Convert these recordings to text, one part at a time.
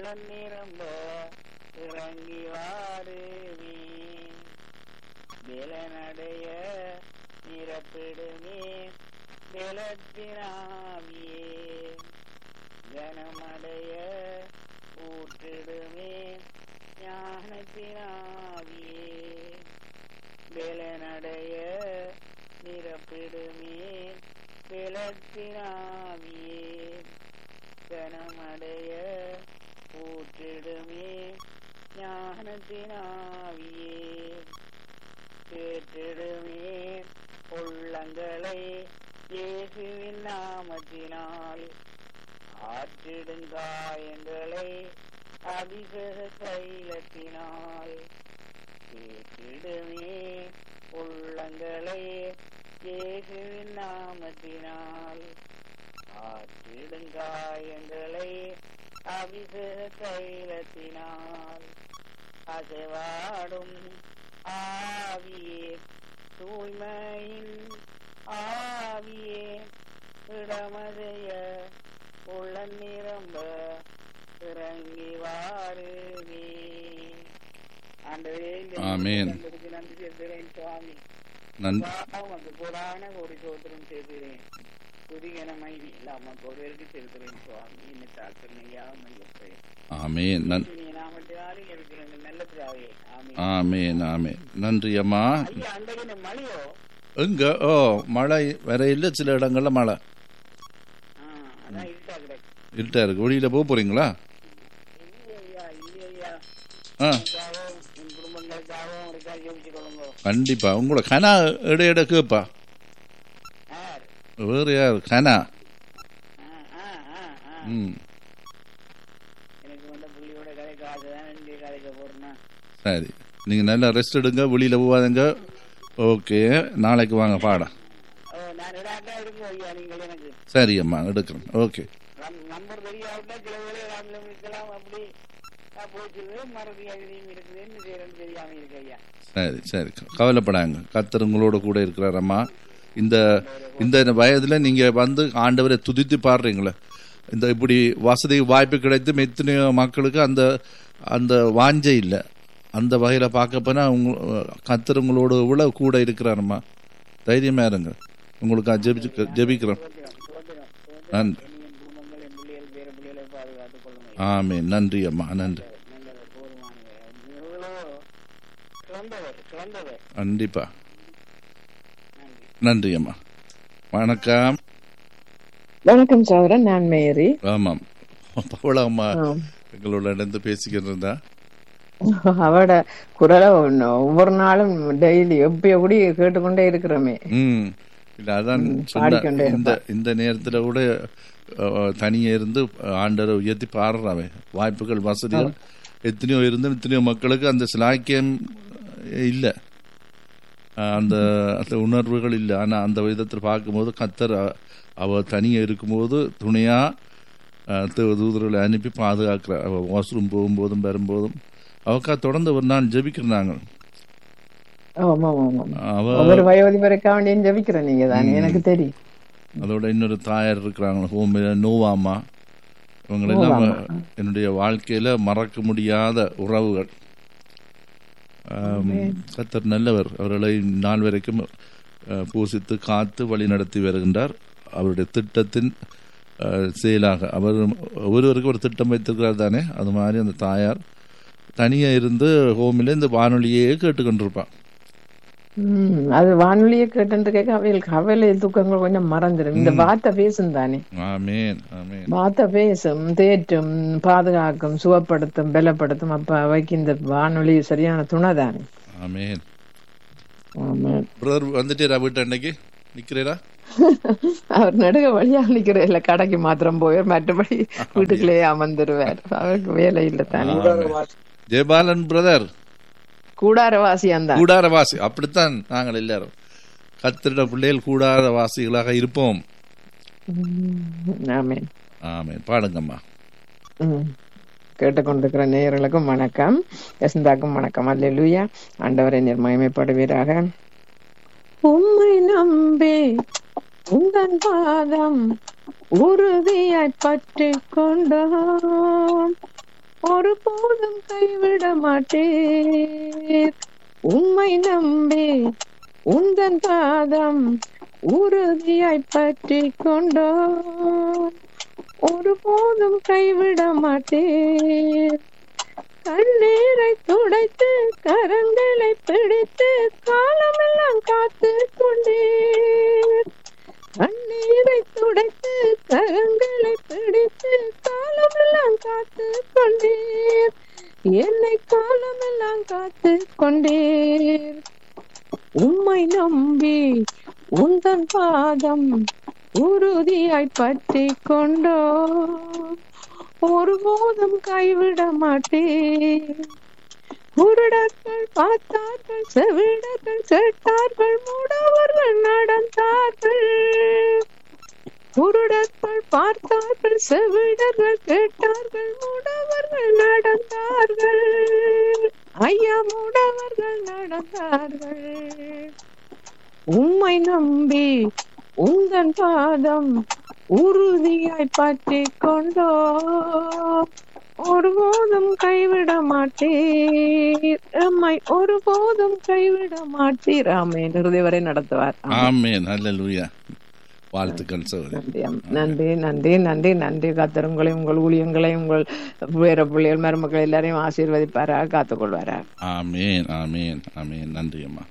உள்ளம் நிரம்ப இறங்கி வாருமே வேலனடைய நிரப்பிடுமே வேலத்தினாவியே கனமடைய ஊற்றிடுமே ஞானத்தினாவியே வேலனடைய நிரப்பிடுமே வேலத்தினாவியே கனமடைய ஊற்றிடுமே ஞானத்தினாவியே கேட்டிடுமே உள்ளங்களை இயேசுவின் நாமத்தினால் ஆற்றிடுங்காயங்களை அபிஷேக தைலத்தினால் கேட்டிடுமே உள்ளங்களை இயேசுவின் நாமத்தினால் ஆற்றிடுங்காயங்களை அபிஷேக தைலத்தினால் அசைவாடும் ஆவியே தூய்மையின் ஆவியே இடமதைய உள்ள நிரம்ப இறங்கி வாருமே ஆண்டவரே இந்த ஆமென். நன்றி நன்றி செலுத்துகிறேன் சுவாமி நன்றி உமக்கு புறான ஒரு சோத்திரம் செய்கிறேன் புதியன மைதி இல்லாம ஒருவருக்கு செலுத்துகிறேன் சுவாமி என்ன தாக்கணையா மையப்பேன் ஆமேன் நன் நாமத்தினாலே இருக்கிறேன் நல்ல பிதாவே ஆமென் ஆமேன் ஆமேன் நன்றி அம்மா ஐயா அண்டகின மழையோ எங்க ஓ மழை வேற இல்லை சில இடங்கள்ல மழை ஆ, அதான் இருட்டா கிடக்கு இருட்டா இருக்கு வெளியில போக போறீங்களா இல்லையா இல்லையா ஆ எனக்காகவும் என் குடும்பங்களுக்காகவும் இருக்கா யோசிச்சு கொள்ளுங்க கண்டிப்பா உங்களோட கனா இட இட கேப்பா ஆர் வேற யார் கனா ஆ ஆ ஆ ஆ ம் எனக்கு வந்த புள்ளியோட கதைக்கு ஆசைதான் என்னுடைய கதைக்க போறேன்னா சரி நீங்க நல்லா ரெஸ்ட் எடுங்க வெளியில போகாதங்க ஓகே நாளைக்கு வாங்க பாடம் ஓ நான் இடாட்டா இருக்கும் ஐயா நீங்கள் எனக்கு சரி அம்மா எடுக்கிறேன் ஓகே நம்- நம்பர் தெரியாவிட்டா சில வேலை ராமலம் இருக்கலாம் அப்படி நான் போச்சுது மறதி அழுதியும் இருக்குது என்ன செய்யறேன்னு தெரியாம இருக்கு ஐயா சரி சரி கவலைப்படாங்க கத்தர் உங்களோட கூட இருக்கிறார் அம்மா இந்த இந்த வயதுல நீங்க வந்து ஆண்டவரை துதித்து பாடுறீங்களே இந்த இப்படி வசதி வாய்ப்பு கிடைத்தும் எத்தனையோ மக்களுக்கு அந்த அந்த வாஞ்சை இல்லை அந்த வகையில பார்க்க போனா உங்க கத்தர் உங்களோட இவ்வளவு கூட இருக்கிறாரம்மா தைரியமா இருங்க உங்களுக்கு ஜெபிச்சு ஜெபிக்கிறோம் சோத்திரம் சோத்திரம் சோத்திரம் நன்றி என் குடும்பங்கள் என் பிள்ளைகள் பேர பிள்ளைகளை பாதுகாத்துக் கொள்ளுங்க ஆமே நன்றி அம்மா நன்றி நல்லவர் போதுமானவர் எவ்வளோ சிறந்தவர் சிறந்தவர் கண்டிப்பா நன்றி நன்றி அம்மா வணக்கம் வணக்கம் சௌரன் நான் மேரி ஆமாம் பவள அம்மா ஆம். எங்களோட இணைந்து பேசிக்கிட்டு இருந்தா அவட குரலை ஒண்ணு- ஒவ்வொரு நாளும் டெய்லி எப்பயோ கூட கேட்டுக்கொண்டே இருக்கிறோமே ம் இல்ல அதான் சொன்ன பாடிக்கொண்டே இந்த இந்த நேரத்துல கூட அஹ், தனியே இருந்து ஆண்டரை உயர்த்தி பாடுறாவே வாய்ப்புகள் வசதிகள் எத்தனையோ இருந்து எத்தனையோ மக்களுக்கு அந்த சிலாக்கியம் இல்லை அந்த அந்த உணர்வுகள் இல்லை ஆனா அந்த விதத்தில் பார்க்கும்போது கத்தர் அ- அவ தனியே இருக்கும்போது துணையா அஹ், தூ- தூதர்களை அனுப்பி பாதுகாக்கிற அவ வாஷ்ரூம் போகும்போதும் வரும்போதும் அவக்கா தொடர்ந்து ஒரு நாள் ஜெபிக்கிறாங்க ஆமா ஆமா அவ ஒவ்வொரு வயோதிபருக்கா வேண்டியும் ஜபிக்கிறேன் நீங்க தானே எனக்கு தெரியும் அதோட இன்னொரு தாயார் இருக்கிறாங்க ஹோமில நோவாமா இவங்களெல்லாம் என்னுடைய வாழ்க்கையில மறக்க முடியாத உறவுகள் ஆம், கர்த்தர் நல்லவர் அவர்களை நாள் வரைக்கும் அஹ், பூசித்து காத்து வழி நடத்தி வருகின்றார் அவருடைய திட்டத்தின் அஹ், செயலாக அவர் ஒருவருக்கு ஒரு திட்டம் வைத்திருக்கிறார் தானே அது மாதிரி அந்த தாயார் தனியா இருந்து ஹோமில இந்த வானொலியே கேட்டுக்கொண்டிருப்பான் உம் அது வானொலியை கேட்டு கேட்க அவைகளுக்கு கவலை துக்கங்கள் கொஞ்சம் மறந்துடும் இந்த வார்த்தை பேசும் தானே ஆமேன் ஆமேன் வார்த்தை பேசும் தேற்றும் பாதுகாக்கும் சுகப்படுத்தும் பலப்படுத்தும் அப்ப அவைக்கு இந்த வானொலி சரியான துணை தானே ஆமேன் ஆமா பிரதர் வந்துட்டேரா வீட்டு அன்னைக்கு நிக்கிறீரா அவர் நடுக வழியா நிக்கிற இல்ல கடைக்கு மாத்திரம் போய் மற்றபடி வீட்டுக்குள்ளேயே அமர்ந்துருவார் அவருக்கு வேலை இல்ல தானே ஜெயபாலன் பிரதர் கூடாரவாசியான் தான் கூடாரவாசி அப்படித்தான் நாங்கள் எல்லாரும் கத்திரிட பிள்ளைகள் கூடாரவாசிகளாக இருப்போம் ஆமென் ஆமேன் பாடுங்கம்மா ம். கேட்டுக்கொண்டிருக்கிற நேயர்களுக்கும் வணக்கம் யசந்தாக்கும் வணக்கம் அல்லேலூயா ஆண்டவரை நிர்மயமைப்படுவீராக உம்மை நம்பி உந்தன் பாதம் உறுதியாய் பற்றி கொண்டோம் ஒருபோதும் கைவிட மாட்டேன் உம்மை நம்பி உந்தன் பாதம் உறுதியாய் பற்றி கொண்டோ ஒருபோதும் கைவிட மாட்டேன் கண்ணீரை துடைத்து கரங்களை பிடித்து காலமெல்லாம் காத்து கொண்டேன் கண்ணீரை துடைத்து கரங்களை பிடித்து காலமெல்லாம் காத்து கொண்டேன் என்னை காலமெல்லாம் காத்து கொண்டேன் உம்மை நம்பி உந்தன் பாதம் உறுதியாய் பற்றி கொண்டோ ஒருபோதும் கைவிட மாட்டேன் குருடர்கள் பார்த்தார்கள் செவிடர்கள் கேட்டார்கள் மூடவர்கள் நடந்தார்கள் குருடர்கள் பார்த்தார்கள் செவிடர்கள் கேட்டார்கள் மூடவர்கள் நடந்தார்கள் ஐயா மூடவர்கள் நடந்தார்கள் உம்மை நம்பி உந்தன் பாதம் உறுதியாய் பற்றி கொண்டோ ஒருபோதும் கைவிட மாட்டீர் எம்மை ஒருபோதும் கைவிட மாட்டீர் ஆமேன் இறுதி வரை நடத்துவார் ஆமென். ஆமேன் அல்லேலூயா வாழ்த்துக்கள் சகோதரி நன்றி அம்- நன்றி நன்றி நன்றி நன்றி கத்தர் உங்களையும் உங்கள் ஊழியங்களையும் உங்கள் வேற பிள்ளைகள் மருமக்கள் எல்லாரையும் ஆசீர்வதிப்பாராக காத்துக்கொள்வாராக ஆமேன் ஆமேன் ஆமேன் நன்றி அம்மா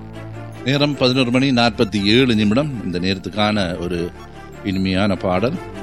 நேரம் பதினோரு மணி நாற்பத்தி ஏழு நிமிடம் இந்த நேரத்துக்கான ஒரு இனிமையான பாடல்